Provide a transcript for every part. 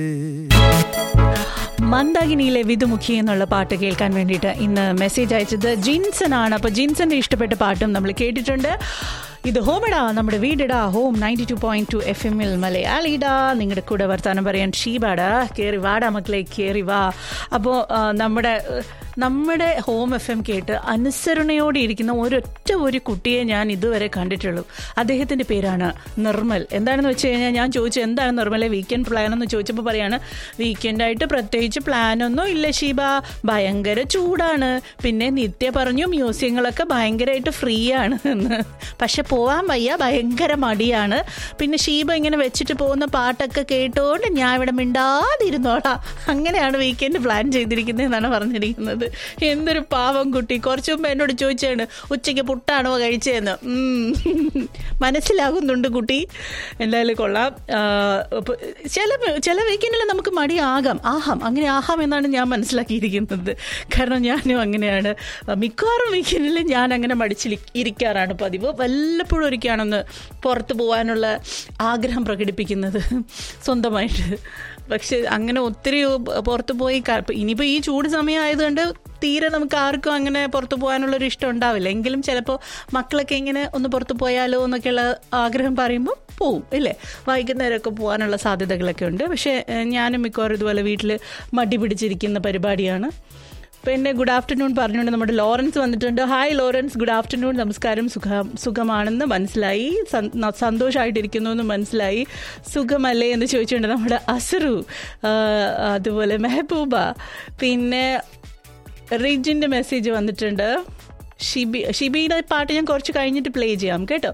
മന്ദാകിനിയിലെ വിധുമുഖി എന്നുള്ള പാട്ട് കേൾക്കാൻ വേണ്ടിയിട്ട് ഇന്ന് മെസ്സേജ് അയച്ചത് ജിൻസൺ ആണ് അപ്പോൾ ജിൻസന്റെ ഇഷ്ടപ്പെട്ട പാട്ടും നമ്മൾ കേട്ടിട്ടുണ്ട് ഇത് ഹോമിടാ നമ്മുടെ വീടിടാ home ninety two point two F എമ്മിൽ മലയാളിടാ നിങ്ങളുടെ കൂടെ വർത്താനം പറയാൻ ഷീബാടാ കയറി വാടാ മക്കളെ കയറി വാ അപ്പോൾ നമ്മുടെ നമ്മുടെ ഹോം എഫ് എം കേട്ട് അനുസരണയോടെ ഇരിക്കുന്ന ഒരൊറ്റ ഒരു കുട്ടിയെ ഞാൻ ഇതുവരെ കണ്ടിട്ടുള്ളൂ അദ്ദേഹത്തിൻ്റെ പേരാണ് നിർമ്മൽ എന്താണെന്ന് വെച്ച് കഴിഞ്ഞാൽ ഞാൻ ചോദിച്ചു എന്താണ് നിർമ്മലെ വീക്കെൻഡ് പ്ലാൻ എന്ന് ചോദിച്ചപ്പോൾ പറയാണ് വീക്കെൻഡായിട്ട് പ്രത്യേകിച്ച് പ്ലാനൊന്നും ഇല്ല ഷീബ ഭയങ്കര ചൂടാണ് പിന്നെ നിത്യ പറഞ്ഞു മ്യൂസിയങ്ങളൊക്കെ ഭയങ്കരമായിട്ട് ഫ്രീ ആണ് എന്ന് പക്ഷെ പോവാൻ വയ്യ ഭയങ്കര മടിയാണ് പിന്നെ ഷീബ ഇങ്ങനെ വെച്ചിട്ട് പോകുന്ന പാട്ടൊക്കെ കേട്ടോണ്ട് ഞാൻ ഇവിടെ മിണ്ടാതിരുന്നോളാം അങ്ങനെയാണ് വീക്കെൻഡ് പ്ലാൻ ചെയ്തിരിക്കുന്നത് എന്നാണ് പറഞ്ഞിരിക്കുന്നത് എന്തൊരു പാവം കുട്ടി കുറച്ചു മുമ്പ് എന്നോട് ചോദിച്ചാണ് ഉച്ചയ്ക്ക് പുട്ടാണോ കഴിച്ചതെന്ന് ഉം. മനസ്സിലാകുന്നുണ്ട് കുട്ടി എന്തായാലും കൊള്ളാം ആ, ഇപ്പൊ ചില ചില വീക്കെൻഡിൽ നമുക്ക് മടിയാകാം ആഹാം അങ്ങനെ ആഹാം എന്നാണ് ഞാൻ മനസ്സിലാക്കിയിരിക്കുന്നത് കാരണം ഞാനും അങ്ങനെയാണ് മിക്കവാറും വീക്കെൻഡിൽ ഞാൻ അങ്ങനെ മടിച്ചിരി ഇരിക്കാറാണ് പതിവ് വല്ലപ്പോഴും ഒരിക്കലാണൊന്ന് പുറത്ത് പോകാനുള്ള ആഗ്രഹം പ്രകടിപ്പിക്കുന്നത് സ്വന്തമായിട്ട് പക്ഷെ അങ്ങനെ ഒത്തിരി പുറത്ത് പോയി ക- ഇനിയിപ്പോൾ ഈ ചൂട് സമയമായതുകൊണ്ട് തീരെ നമുക്ക് ആർക്കും അങ്ങനെ പുറത്ത് പോകാനുള്ളൊരു ഇഷ്ടം ഉണ്ടാവില്ല എങ്കിലും ചിലപ്പോൾ മക്കളൊക്കെ ഇങ്ങനെ ഒന്ന് പുറത്ത് പോയാലോ എന്നൊക്കെയുള്ള ആഗ്രഹം പറയുമ്പോൾ പോവും ഇല്ലേ വൈകുന്നേരമൊക്കെ പോകാനുള്ള സാധ്യതകളൊക്കെ ഉണ്ട് പക്ഷേ ഏഹ്, ഞാനും മിക്കവാറും ഇതുപോലെ വീട്ടിൽ മടി പിടിച്ചിരിക്കുന്ന പരിപാടിയാണ് പിന്നെ ഗുഡ് ആഫ്റ്റർനൂൺ പറഞ്ഞുകൊണ്ട് നമ്മുടെ ലോറൻസ് വന്നിട്ടുണ്ട് ഹായ് ലോറൻസ് ഗുഡ് ആഫ്റ്റർനൂൺ നമസ്കാരം സുഖം സുഖമാണെന്ന് മനസ്സിലായി സന്- സന്തോഷമായിട്ടിരിക്കുന്നു എന്ന് മനസ്സിലായി സുഖമല്ലേ എന്ന് ചോദിച്ചുകൊണ്ട് നമ്മുടെ അസറു ആ, അതുപോലെ മെഹബൂബ പിന്നെ റിജിൻ്റെ മെസ്സേജ് വന്നിട്ടുണ്ട് ഷിബി ഷിബിയുടെ പാട്ട് ഞാൻ കുറച്ച് കഴിഞ്ഞിട്ട് പ്ലേ ചെയ്യാം കേട്ടോ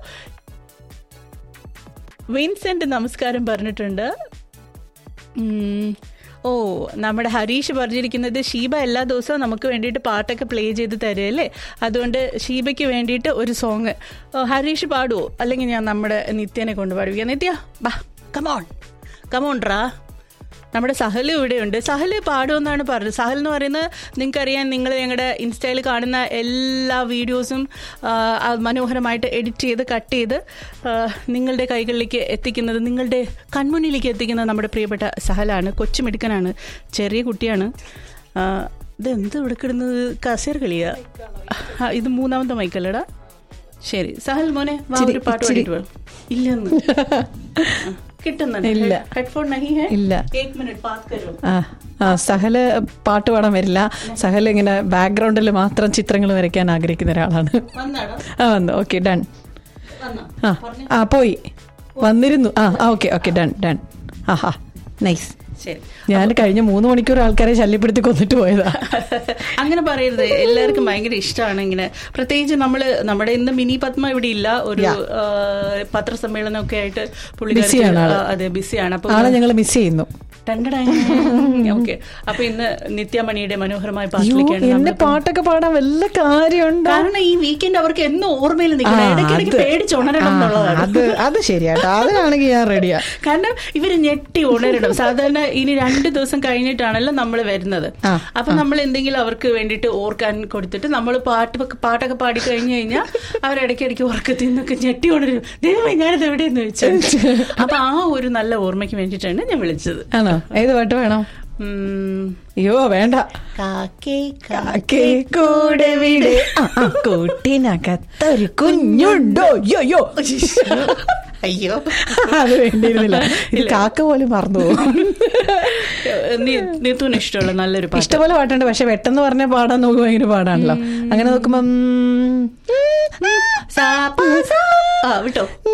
വിൻസെന്റ് നമസ്കാരം പറഞ്ഞിട്ടുണ്ട് ഉം. ഓ നമ്മുടെ ഹരീഷ് പറഞ്ഞിരിക്കുന്നത് ഷീബ എല്ലാ ദിവസവും നമുക്ക് വേണ്ടിയിട്ട് പാട്ടൊക്കെ പ്ലേ ചെയ്ത് തരുമല്ലേ അതുകൊണ്ട് ഷീബയ്ക്ക് വേണ്ടിയിട്ട് ഒരു സോങ് ഹരീഷ് പാടുവോ അല്ലെങ്കിൽ ഞാൻ നമ്മുടെ നിത്യനെ കൊണ്ട് പാടുവിക്കാം നിത്യ ബാ കമോൺ കമോൺ റാ നമ്മുടെ സഹൽ ഇവിടെയുണ്ട് സഹൽ പാടുമെന്നാണ് പറഞ്ഞത് സഹൽ എന്ന് പറയുന്നത് നിങ്ങൾക്കറിയാൻ നിങ്ങൾ ഞങ്ങളുടെ ഇൻസ്റ്റയിൽ കാണുന്ന എല്ലാ വീഡിയോസും ആ, ആ മനോഹരമായിട്ട് എഡിറ്റ് ചെയ്ത് കട്ട് ചെയ്ത് ആ, നിങ്ങളുടെ കൈകളിലേക്ക് എത്തിക്കുന്നത് നിങ്ങളുടെ കൺമുന്നിലേക്ക് എത്തിക്കുന്നത് നമ്മുടെ പ്രിയപ്പെട്ട സഹലാണ് കൊച്ചുമിടുക്കനാണ് ചെറിയ കുട്ടിയാണ് ആ, ഇത് എന്ത് ഇവിടെ കിടന്നത് കസേര കളിയാ ആ, ഇത് മൂന്നാമത്തെ മൈക്കല്ലടാ ശരി സഹൽ മോനെ വാ ഒരു പാട്ട് പാടിയിട്ട് വാ. ഇല്ലെന്ന് കിട്ടുന്നുണ്ട് ഇല്ല. ഹെഡ്ഫോൺ നഹി ഹെ ഇല്ല एक मिनट बात करो ആ ആ സഹല് പാട്ട് പാടാൻ വരില്ല സഹൽ ഇങ്ങനെ ബാക്ക്ഗ്രൗണ്ടിൽ മാത്രം ചിത്രങ്ങൾ വരയ്ക്കാൻ ആഗ്രഹിക്കുന്ന ഒരാളാണ് വന്നാടോ ആ വന്നു ഓക്കെ ഡൺ വന്നോ ആ ആ പോയി വന്നിരുന്നു ആ ആ ഓക്കെ ഓക്കെ ഡൺ ഡൺ ആ ഹാ നൈസ് ശരി ഞാൻ കഴിഞ്ഞ മൂന്ന് മണിക്കൂർ ആൾക്കാരെ ശല്യപ്പെടുത്തി കൊന്നിട്ട് പോയതാ അങ്ങനെ പറയരുത് എല്ലാവർക്കും ഭയങ്കര ഇഷ്ടമാണ് ഇങ്ങനെ പ്രത്യേകിച്ച് നമ്മള് നമ്മുടെ ഇന്ന് മിനി പത്മ ഇവിടെ ഇല്ല ഒരു ആ, പത്രസമ്മേളനം ഒക്കെ ആയിട്ട് ബിസിയാണ് ആള്. അതെ ബിസിയാണ് അപ്പൊ ആളെ ഞങ്ങൾ മിസ് ചെയ്യുന്നു ഓക്കെ അപ്പൊ ഇന്ന് നിത്യമണിയുടെ മനോഹരമായ അയ്യോ പാട്ടിലേക്കാണ് എന്നെ നമ്മൾ പാട്ടൊക്കെ പാടാൻ വല്ല കാര്യമുണ്ടോ കാരണം ഈ വീക്കെൻഡ് അവർക്ക് എന്നും ഓർമ്മയിൽ ആ, നിൽക്കണം ഇടയ്ക്കിടയ്ക്ക് അത്. പേടിച്ചുണരണം ആ, എന്നുള്ളതാണ് അത് അത് ശരിയാട്ടോ അതിനാണെങ്കിൽ ഞാൻ റെഡിയാ കാരണം ഇവര് ഞെട്ടി ഉണരണം സാധാരണ ഇനി രണ്ട് ദിവസം കഴിഞ്ഞിട്ടാണല്ലോ നമ്മൾ വരുന്നത് ആ, അപ്പൊ നമ്മൾ എന്തെങ്കിലും അവർക്ക് വേണ്ടിയിട്ട് ഓർക്കാൻ കൊടുത്തിട്ട് നമ്മൾ പാട്ട് പാട്ടൊക്കെ പാടി കഴിഞ്ഞു കഴിഞ്ഞാൽ അവരിടയ്ക്കിടയ്ക്ക് ഉറക്കത്തിൽ നിന്നൊക്കെ ഞെട്ടി ഉണരും ദൈവമേ ഞാനിത് എവിടെയെന്ന് വെച്ചു അപ്പൊ ആ ഒരു നല്ല ഓർമ്മയ്ക്ക് വേണ്ടിയിട്ടാണ് ഞാൻ വിളിച്ചത് ആണോ ഏത് പാട്ട് വേണം ഉം, അയ്യോ വേണ്ട കാക്കേ കാക്കേ കൂടെ വിടെ ആ, ആ, കൂട്ടിനകത്തൊരു കുഞ്ഞുണ്ടോ യോ യോ അയ്യോ അത് വേണ്ടിയിരുന്നില്ല ഇത് കാക്ക പോലും മറന്നു പോകും നീത്തുന് ഇഷ്ടമുള്ള നല്ലൊരു പാട്ട് ഇഷ്ടംപോലെ പാട്ടുണ്ട് പക്ഷെ പെട്ടെന്ന് പറഞ്ഞ പാടാൻ നോക്കുമ്പോ ഭയങ്കര പാടാണല്ലോ അങ്ങനെ നോക്കുമ്പോ സാ, പാ, സാ. ആ വിട്ടോ